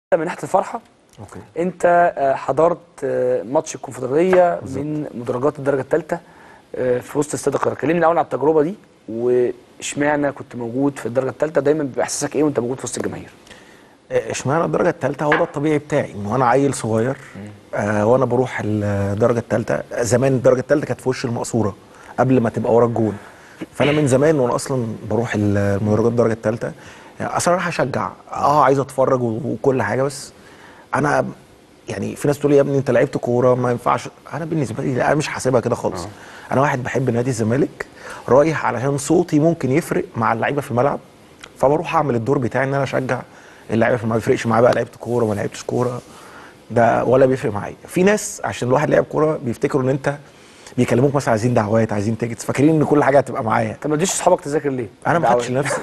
من ناحيه الفرحه اوكي انت آه، حضرت آه، ماتش الكونفدراليه من مدرجات الدرجه الثالثه في وسط استاد القاهره كلمني الاول عن التجربه دي واشمعنى كنت موجود في الدرجه الثالثه دايما بيبقى احساسك ايه وانت موجود في وسط الجماهير اشمعنى الدرجه الثالثه هو ده الطبيعي بتاعي ان انا عيل صغير آه وانا بروح الدرجه الثالثه زمان الدرجه الثالثه كانت في وش المقصوره قبل ما تبقى ورا الجون فانا من زمان وانا اصلا بروح المدرجات الدرجه الثالثه يعني اصلا رايح اشجع اه عايز اتفرج و- وكل حاجه بس انا يعني في ناس تقول لي يا ابني انت لعبت كوره ما ينفعش انا بالنسبه لي لا انا مش حاسبها كده خالص انا واحد بحب نادي الزمالك رايح علشان صوتي ممكن يفرق مع اللعيبه في الملعب فبروح اعمل الدور بتاعي ان انا اشجع اللعيبه في الملعب ما يفرقش معايا بقى لعبت كوره ما لعبتش كوره ده ولا بيفرق معايا في ناس عشان الواحد لعب كوره بيفتكروا ان انت بيكلموك مثلا عايزين دعوات عايزين تيكتس فاكرين ان كل حاجه هتبقى معايا انت ما اديش اصحابك تذاكر ليه؟ انا ما خدتش دعوة. نفسي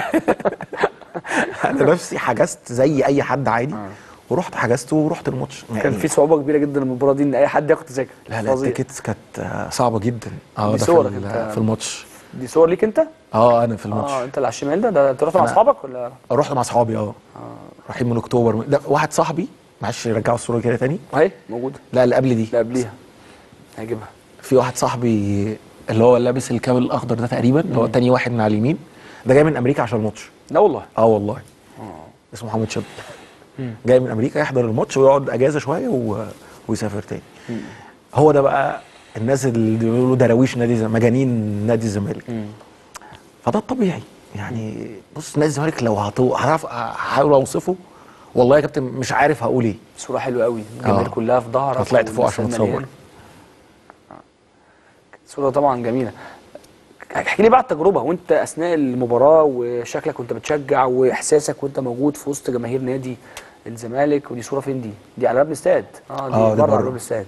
انا نفسي حجزت زي اي حد عادي ورحت حجزت ورحت الماتش كان في صعوبه كبيره جدا المباراه دي ان اي حد ياخد تذاكر لا لا فظيع. التيكتس كانت آه، صعبه جدا اه دي ده في, صورك ال- انت. في الماتش دي صور ليك انت؟ اه انا في الماتش اه انت اللي على الشمال ده ده انت رحت مع أنا- اصحابك ولا؟ رحت مع اصحابي اه رايحين من اكتوبر لا واحد صاحبي معلش رجعوا الصوره كده تاني اهي موجوده لا اللي قبل دي لا قبليها هجيبها في واحد صاحبي اللي هو لابس الكاب الاخضر ده تقريبا اللي هو تاني واحد من على اليمين ده جاي من امريكا عشان الماتش لا والله اه والله اسمه محمد شاب جاي من امريكا يحضر الماتش ويقعد اجازه شويه و... ويسافر تاني هو ده بقى الناس اللي بيقولوا دراويش نادي الزمالك مجانين نادي الزمالك فده الطبيعي يعني بص نادي الزمالك لو هطو... هعرف هحاول اوصفه والله يا كابتن مش عارف هقول ايه صوره حلوه قوي الجماهير آه. كلها في ظهرك فطلعت فوق والناس عشان مليانة. أتصور. آه. صوره طبعا جميله احكي لي بقى التجربه وانت اثناء المباراه وشكلك وانت بتشجع واحساسك وانت موجود في وسط جماهير نادي الزمالك ودي صوره فين دي؟ دي على باب الاستاد اه دي آه، دي بره على بره. باب الاستاد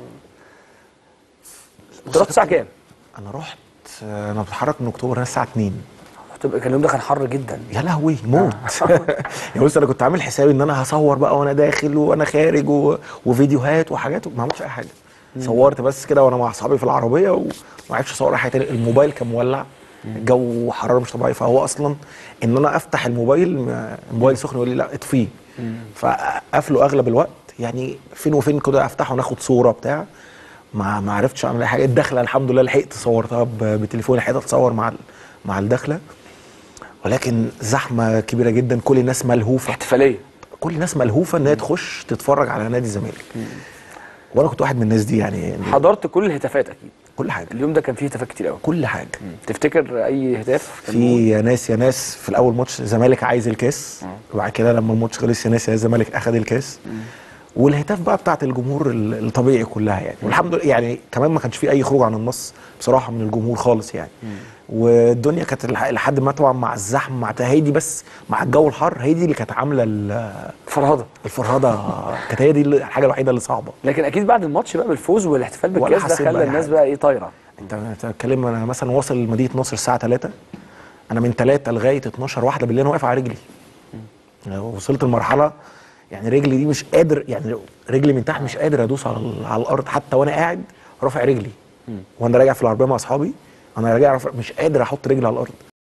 آه. انت رحت الساعه كام؟ انا رحت انا بتحرك من اكتوبر هنا الساعه 2 رحت- كان اليوم ده كان حر جدا يا لهوي موت يعني بص انا كنت عامل حسابي ان انا هصور بقى وانا داخل وانا خارج و... وفيديوهات وحاجات ما عملتش اي حاجه صورت بس كده وانا مع اصحابي في العربيه وما عرفتش اصور اي حاجه تاني الموبايل كان مولع الجو حراره مش طبيعيه فهو اصلا ان انا افتح الموبايل ما- الموبايل سخن يقول لي لا اطفيه فقفله اغلب الوقت يعني فين وفين كده افتحه وناخد صوره بتاع ما ما عرفتش اعمل اي حاجه الدخله الحمد لله لحقت صورتها ب- بتليفوني لحقت اتصور مع ال- مع الدخله ولكن زحمه كبيره جدا كل الناس ملهوفه احتفاليه كل الناس ملهوفه ان هي تخش تتفرج على نادي الزمالك وانا كنت واحد من الناس دي يعني, يعني حضرت كل الهتافات اكيد كل حاجه اليوم ده كان فيه هتافات كتير قوي كل حاجه تفتكر اي هتاف كان موجود؟ في يا ناس يا ناس في الاول ماتش الزمالك عايز الكاس وبعد كده لما الماتش خلص يا ناس يا الزمالك اخذ الكاس والهتاف بقى بتاعت الجمهور ال- الطبيعي كلها يعني والحمد لله يعني كمان ما كانش في اي خروج عن النص بصراحه من الجمهور خالص يعني والدنيا كانت لح- لحد ما طبعا مع الزحمه مع هي دي بس مع الجو الحر هي دي اللي كانت عامله ال- فرهضه الفرهده كانت هي دي اللي- الحاجه الوحيده اللي صعبه لكن اكيد بعد الماتش بقى بالفوز والاحتفال ولا بالكاس ده حسيت خلى بأي الناس حاجة. بقى ايه طايره انت انت بتتكلم انا مثلا واصل مدينه نصر الساعه 3 انا من 3 لغايه 12 واحده بالليل انا واقف على رجلي وصلت لمرحله يعني رجلي دي مش قادر يعني رجلي من تحت مش قادر ادوس على, ال- على الارض حتى وانا قاعد رافع رجلي وانا راجع في العربيه مع اصحابي انا راجع رافع- مش قادر احط رجلي على الارض